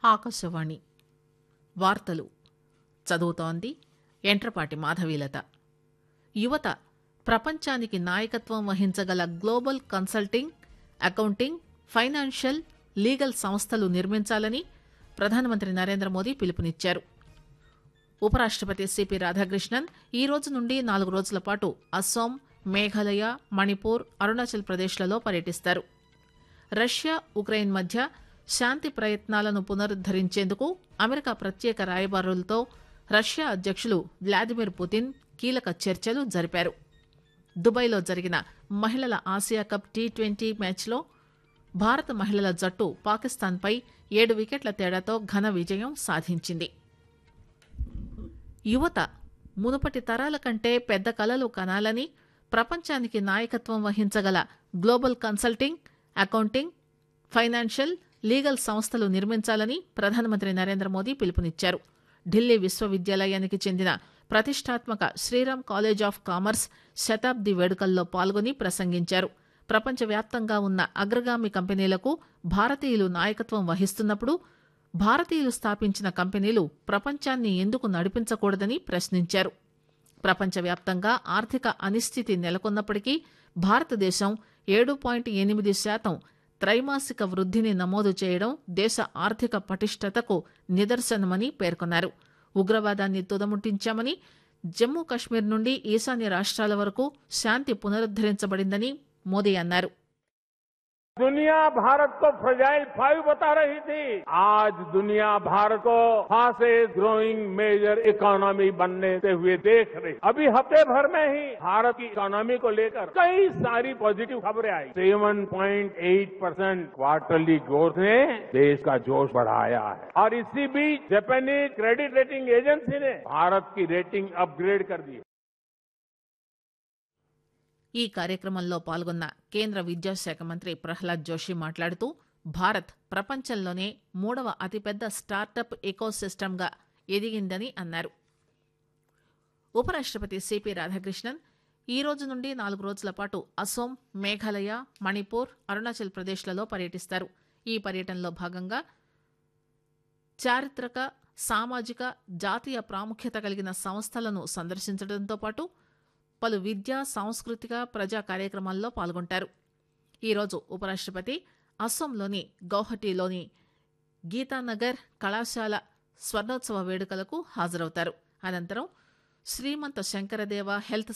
ఆకాశవాణి వార్తలు చదువుతోంది ఎంట్రపాటి మాధవీలత యువత ప్రపంచానికి నాయకత్వం వహించగల global consulting accounting financial legal సంస్థలు నిర్మించాలని ప్రధానమంత్రి నరేంద్ర మోదీ పిలుపునిచ్చారు ఉపరాష్టపతి సిపి రాధాకృష్ణన్ ఈ రోజు నుండి నాలుగు రోజుల పాటు అస్సాం మేఘాలయ మణిపూర్ అరుణాచల్ ప్రదేశ్లలో పర్యటిస్తారు రష్యా ఉక్రెయిన్ మధ్య శాంతి ప్రయత్నాలను పునరుద్దరించేందుకు అమెరికా ప్రత్యేక రాయబారులతో రష్యా అధ్యక్షులు వ్లాదిమిర్ పుతిన్ కీలక చర్చలు జరిపారు దుబాయ్లో జరిగిన మహిళల ఆసియా కప్ టీ ట్వంటీ మ్యాచ్లో భారత మహిళల జట్టు పాకిస్తాన్పై ఏడు వికెట్ల తేడాతో ఘన విజయం సాధించింది యువత మునుపటి తరాల కంటే పెద్ద కలలు కనాలని ప్రపంచానికి నాయకత్వం వహించగల global consulting accounting financial legal సంస్థలు నిర్మించాలని ప్రధానమంత్రి నరేంద్ర మోదీ పిలుపునిచ్చారు ఢిల్లీ విశ్వవిద్యాలయానికి చెందిన ప్రతిష్టాత్మక శ్రీరామ్ కాలేజ్ ఆఫ్ కామర్స్ శతాబ్ది వేడుకల్లో పాల్గొని ప్రసంగించారు ప్రపంచవ్యాప్తంగా ఉన్న అగ్రగామి కంపెనీలకు భారతీయులు నాయకత్వం వహిస్తున్నప్పుడు భారతీయులు స్థాపించిన కంపెనీలు ప్రపంచాన్ని ఎందుకు నడిపించకూడదని ప్రశ్నించారు ప్రపంచవ్యాప్తంగా ఆర్థిక అనిశ్చితి నెలకొన్నప్పటికీ భారతదేశం ఏడు పాయింట్ ఎనిమిది శాతం త్రైమాసిక వృద్ధిని నమోదు చేయడం దేశ ఆర్థిక పటిష్టతకు నిదర్శనమని పేర్కొన్నారు ఉగ్రవాదాన్ని తుదముట్టించామని జమ్మూ కశ్మీర్ నుండి ఈశాన్య రాష్ట్రాల వరకు శాంతి పునరుద్దరించబడిందని మోదీ అన్నారు दुनिया भारत को फ्रजाइल फाइव बता रही थी आज दुनिया भारत को फास्टेस्ट ग्रोइंग मेजर इकोनॉमी बनने से हुए देख रही अभी हफ्ते भर में ही भारत की इकोनॉमी को लेकर कई सारी पॉजिटिव खबरें आई 7.8 परसेंट क्वार्टरली ग्रोथ ने देश का जोश बढ़ाया है और इसी बीच जापानीज क्रेडिट रेटिंग एजेंसी ने भारत की रेटिंग अपग्रेड कर दी ఈ కార్యక్రమంలో పాల్గొన్న కేంద్ర విద్యాశాఖ మంత్రి ప్రహ్లాద్ జోషి మాట్లాడుతూ భారత్ ప్రపంచంలోనే మూడవ అతిపెద్ద స్టార్టప్ ఎకోసిస్టమ్గా ఎదిగిందని అన్నారు ఉపరాష్టపతి సిపి రాధాకృష్ణన్ ఈ రోజు నుండి నాలుగు రోజుల పాటు అసోం మేఘాలయ మణిపూర్ అరుణాచల్ ప్రదేశ్లలో పర్యటిస్తారు ఈ పర్యటనలో భాగంగా చారిత్రక సామాజిక జాతీయ ప్రాముఖ్యత కలిగిన సంస్థలను సందర్శించడంతో పాటు పలు విద్యా సాంస్కృతిక ప్రజా కార్యక్రమాల్లో పాల్గొంటారు ఈరోజు ఉపరాష్టపతి అస్సోంలోని గౌహటిలోని గీతానగర్ కళాశాల స్వర్ణోత్సవ వేడుకలకు హాజరవుతారు అనంతరం శ్రీమంత శంకరదేవ హెల్త్